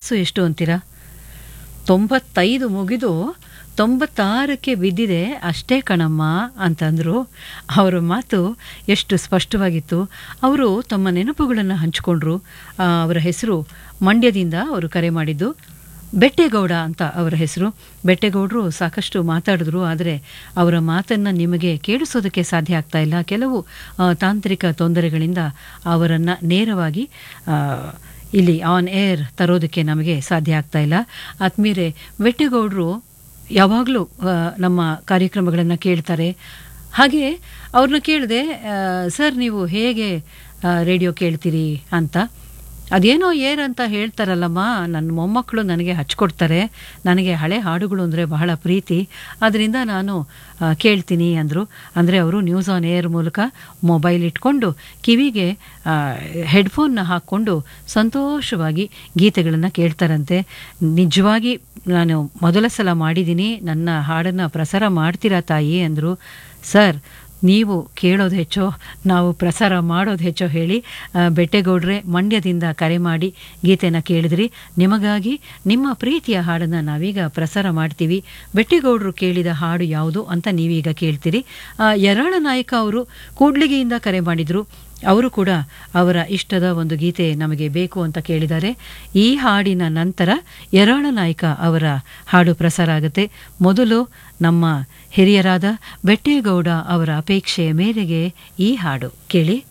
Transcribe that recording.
ವಯಸ್ಸು ಎಷ್ಟು ಅಂತೀರಾ ತೊಂಬತ್ತೈದು ಮುಗಿದು ತೊಂಬತ್ತಾರಕ್ಕೆ ಬಿದ್ದಿದೆ ಅಷ್ಟೇ ಕಣಮ್ಮ ಅಂತಂದರು ಅವರ ಮಾತು ಎಷ್ಟು ಸ್ಪಷ್ಟವಾಗಿತ್ತು ಅವರು ತಮ್ಮ ನೆನಪುಗಳನ್ನು ಹಂಚಿಕೊಂಡ್ರು ಆ, ಅವರ ಹೆಸರು ಮಂಡ್ಯದಿಂದ ಅವರು ಕರೆ ಮಾಡಿದ್ದು ಬೆಟ್ಟೇಗೌಡ ಅಂತ ಅವರ ಹೆಸರು ಬೆಟ್ಟೇಗೌಡರು ಸಾಕಷ್ಟು ಮಾತಾಡಿದ್ರು ಆದರೆ ಅವರ ಮಾತನ್ನು ನಿಮಗೆ ಕೇಳಿಸೋದಕ್ಕೆ ಸಾಧ್ಯ ಆಗ್ತಾ ಇಲ್ಲ ಕೆಲವು ಆ, ತಾಂತ್ರಿಕ ತೊಂದರೆಗಳಿಂದ ಅವರನ್ನು ನೇರವಾಗಿ ಆ, ಇಲ್ಲಿ ಆನ್ ಏರ್ ತರೋದಕ್ಕೆ ನಮಗೆ ಸಾಧ್ಯ ಆಗ್ತಾ ಇಲ್ಲ ಆತ್ಮೀರೆ ಬೆಟ್ಟೇಗೌಡರು ಯಾವಾಗಲೂ ಆ, ನಮ್ಮ ಕಾರ್ಯಕ್ರಮಗಳನ್ನು ಕೇಳ್ತಾರೆ ಹಾಗೆ ಅವ್ರನ್ನ ಕೇಳಿದೆ ಸರ್ ನೀವು ಹೇಗೆ ಆ, ರೇಡಿಯೋ ಕೇಳ್ತೀರಿ ಅಂತ ಅದೇನೋ ಏರ್ ಅಂತ ಹೇಳ್ತಾರಲ್ಲಮ್ಮ ನನ್ನ ಮೊಮ್ಮಕ್ಕಳು ನನಗೆ ಹಚ್ಕೊಡ್ತಾರೆ ನನಗೆ ಹಳೆ ಹಾಡುಗಳು ಅಂದರೆ ಬಹಳ ಪ್ರೀತಿ ಅದರಿಂದ ನಾನು ಆ, ಕೇಳ್ತೀನಿ ಅಂದರು ಅಂದರೆ ಅವರು ನ್ಯೂಸ್ ಆನ್ ಏರ್ ಮೂಲಕ ಮೊಬೈಲ್ ಇಟ್ಕೊಂಡು ಕಿವಿಗೆ ಹೆಡ್ಫೋನ್ನ ಹಾಕ್ಕೊಂಡು ಸಂತೋಷವಾಗಿ ಗೀತೆಗಳನ್ನು ಕೇಳ್ತಾರಂತೆ ನಿಜವಾಗಿ ನಾನು ಮೊದಲ ಸಲ ಮಾಡಿದ್ದೀನಿ ನನ್ನ ಹಾಡನ್ನು ಪ್ರಸಾರ ಮಾಡ್ತೀರಾ ತಾಯಿ ಅಂದರು ಸರ್ ನೀವು ಕೇಳೋದು ಹೆಚ್ಚೋ ನಾವು ಪ್ರಸಾರ ಮಾಡೋದು ಹೆಚ್ಚೋ ಹೇಳಿ ಆ, ಬೆಟ್ಟೇಗೌಡ್ರೆ ಮಂಡ್ಯದಿಂದ ಕರೆ ಮಾಡಿ ಗೀತೆನ ಕೇಳಿದ್ರಿ ನಿಮಗಾಗಿ ನಿಮ್ಮ ಪ್ರೀತಿಯ ಹಾಡನ್ನು ನಾವೀಗ ಪ್ರಸಾರ ಮಾಡ್ತೀವಿ ಬೆಟ್ಟೇಗೌಡರು ಕೇಳಿದ ಹಾಡು ಯಾವುದು ಅಂತ ನೀವೀಗ ಕೇಳ್ತೀರಿ ಆ, ಯರಾಳ ನಾಯಕ ಅವರು ಕೂಡ್ಲಿಗಿಯಿಂದ ಕರೆ ಮಾಡಿದರು ಅವರು ಕೂಡ ಅವರ ಇಷ್ಟದ ಒಂದು ಗೀತೆ ನಮಗೆ ಬೇಕು ಅಂತ ಕೇಳಿದ್ದಾರೆ ಈ ಹಾಡಿನ ನಂತರ ಯರಾಳ ನಾಯಕ ಅವರ ಹಾಡು ಪ್ರಸಾರ ಆಗುತ್ತೆ ಮೊದಲು ನಮ್ಮ ಹಿರಿಯರಾದ ಬೆಟ್ಟೇಗೌಡ ಅವರ ಅಪೇಕ್ಷೆಯ ಮೇರೆಗೆ ಈ ಹಾಡು ಕೇಳಿ